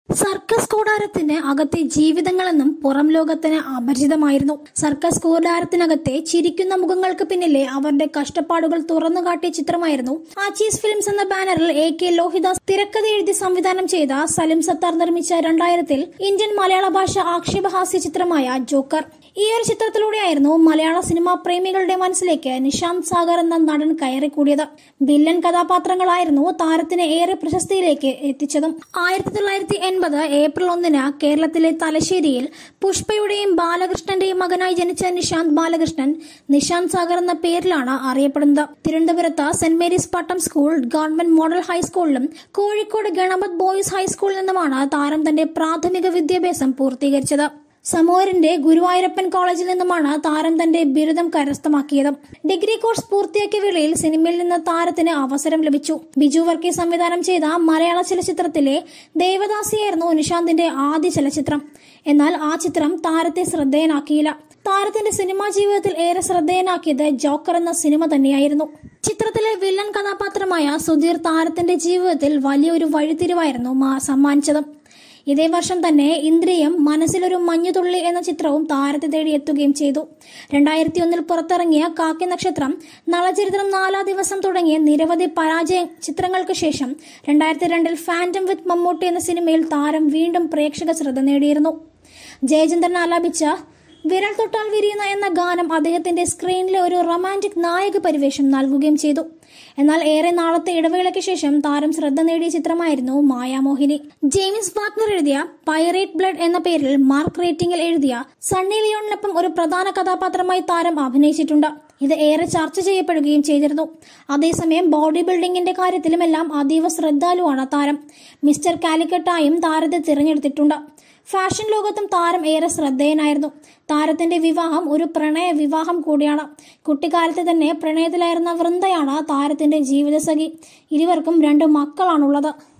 circus കൂടാരത്തിന് അകത്തെ ജീവിതങ്ങളെന്നും പുറം ലോകത്തിന് അപരിചിതമായിരുന്നു സർക്കസ് കൂടാരത്തിനകത്തെ ചിരിക്കുന്ന മുഖങ്ങൾക്ക് പിന്നിലെ അവരുടെ കഷ്ടപ്പാടുകൾ തുറന്നു കാട്ടിയ ചിത്രമായിരുന്നു ആച്ചീസ് ഫിലിംസ് എന്ന ബാനറിൽ എ കെ ലോഹിദാസ് തിരക്കഥ എഴുതി സംവിധാനം ചെയ്ത സലിം സത്താർ നിർമ്മിച്ച രണ്ടായിരത്തിൽ ഇന്ത്യൻ മലയാള ഭാഷ ആക്ഷേപഹാസ്യ ചിത്രമായ ജോക്കർ ഈ ഒരു ചിത്രത്തിലൂടെയായിരുന്നു മലയാള സിനിമാ പ്രേമികളുടെ മനസ്സിലേക്ക് നിശാന്ത് സാഗർ എന്ന നടൻ കയറിക്കൂടിയത് വില്ലൻ കഥാപാത്രങ്ങളായിരുന്നു താരത്തിനെ ഏറെ പ്രശസ്തിയിലേക്ക് എത്തിച്ചതും ആയിരത്തി തൊള്ളായിരത്തി എൺപത് ഏപ്രിൽ ഒന്നിന് കേരളത്തിലെ തലശ്ശേരിയിൽ പുഷ്പയുടെയും ബാലകൃഷ്ണന്റെയും മകനായി ജനിച്ച നിശാന്ത് ബാലകൃഷ്ണൻ നിശാന്ത് സാഗർ എന്ന പേരിലാണ് അറിയപ്പെടുന്നത് തിരുവനന്തപുരത്ത് saint Mary's Pattom school government model ഹൈസ്കൂളിലും കോഴിക്കോട് ഗണപത് ബോയ്സ് ഹൈസ്കൂളിൽ നിന്നുമാണ് താരം തന്റെ പ്രാഥമിക വിദ്യാഭ്യാസം പൂർത്തീകരിച്ചത് സമൂഹരിന്റെ ഗുരുവായൂരപ്പൻ കോളേജിൽ നിന്നുമാണ് താരം തന്റെ ബിരുദം കരസ്ഥമാക്കിയത് ഡിഗ്രി കോഴ്സ് പൂർത്തിയാക്കിയ വേളയിൽ സിനിമയിൽ നിന്ന് താരത്തിന് അവസരം ലഭിച്ചു ബിജു വർക്കി സംവിധാനം ചെയ്ത മലയാള ചലച്ചിത്രത്തിലെ ദേവദാസിയായിരുന്നു നിശാന്തിന്റെ ആദ്യ ചലച്ചിത്രം എന്നാൽ ആ ചിത്രം താരത്തെ ശ്രദ്ധേയനാക്കിയില്ല താരത്തിന്റെ സിനിമാ ജീവിതത്തിൽ ഏറെ ശ്രദ്ധേയനാക്കിയത് ജോക്കർ എന്ന സിനിമ തന്നെയായിരുന്നു ചിത്രത്തിലെ വില്ലൻ കഥാപാത്രമായ സുധീർ താരത്തിന്റെ ജീവിതത്തിൽ വലിയൊരു വഴിത്തിരിവായിരുന്നു മാ- സമ്മാനിച്ചത് ഇതേ വർഷം തന്നെ ഇന്ദ്രിയം മനസ്സിലൊരു മഞ്ഞുതുള്ളി എന്ന ചിത്രവും താരത്തെ തേടി എത്തുകയും ചെയ്തു രണ്ടായിരത്തി ഒന്നിൽ പുറത്തിറങ്ങിയ കാക്കി നക്ഷത്രം നളചരിത്രം നാലാം ദിവസം തുടങ്ങിയ നിരവധി പരാജയ ചിത്രങ്ങൾക്ക് ശേഷം രണ്ടായിരത്തി രണ്ടിൽ ഫാന്റം വിത്ത് മമ്മൂട്ടി എന്ന സിനിമയിൽ താരം വീണ്ടും പ്രേക്ഷക ശ്രദ്ധ നേടിയിരുന്നു ജയചന്ദ്രൻ ആലാപിച്ച വിരൽ തൊട്ടാൽ വിരിയുന്ന എന്ന ഗാനം അദ്ദേഹത്തിന്റെ സ്ക്രീനിലെ ഒരു റൊമാൻറ്റിക് നായക പരിവേഷം നൽകുകയും ചെയ്തു എന്നാൽ ഏറെ നാളത്തെ ഇടവേളയ്ക്ക് ശേഷം താരം ശ്രദ്ധ നേടിയ ചിത്രമായിരുന്നു മായാമോഹിനി ജെയിംസ് വാഗ്നർ എഴുതിയ പൈറേറ്റ് ബ്ലഡ് എന്ന പേരിൽ മാർക്ക് റേറ്റിംഗിൽ എഴുതിയ സണ്ണി ലിയോണിനൊപ്പം ഒരു പ്രധാന കഥാപാത്രമായി താരം അഭിനയിച്ചിട്ടുണ്ട് ഇത് ഏറെ ചർച്ച ചെയ്യപ്പെടുകയും ചെയ്തിരുന്നു അതേസമയം ബോഡി ബിൽഡിംഗിന്റെ കാര്യത്തിലുമെല്ലാം അതീവ ശ്രദ്ധാലുവാണ് താരം മിസ്റ്റർ കാലിക്കട്ടായും താരത്തെ തിരഞ്ഞെടുത്തിട്ടുണ്ട് ഫാഷൻ ലോകത്തും താരം ഏറെ ശ്രദ്ധേയനായിരുന്നു താരത്തിന്റെ വിവാഹം ഒരു പ്രണയ വിവാഹം കൂടിയാണ് കുട്ടിക്കാലത്ത് തന്നെ പ്രണയത്തിലായിരുന്ന വൃന്ദയാണ് താരത്തിന്റെ ജീവിതസഖി ഇരുവർക്കും രണ്ട് മക്കളാണുള്ളത്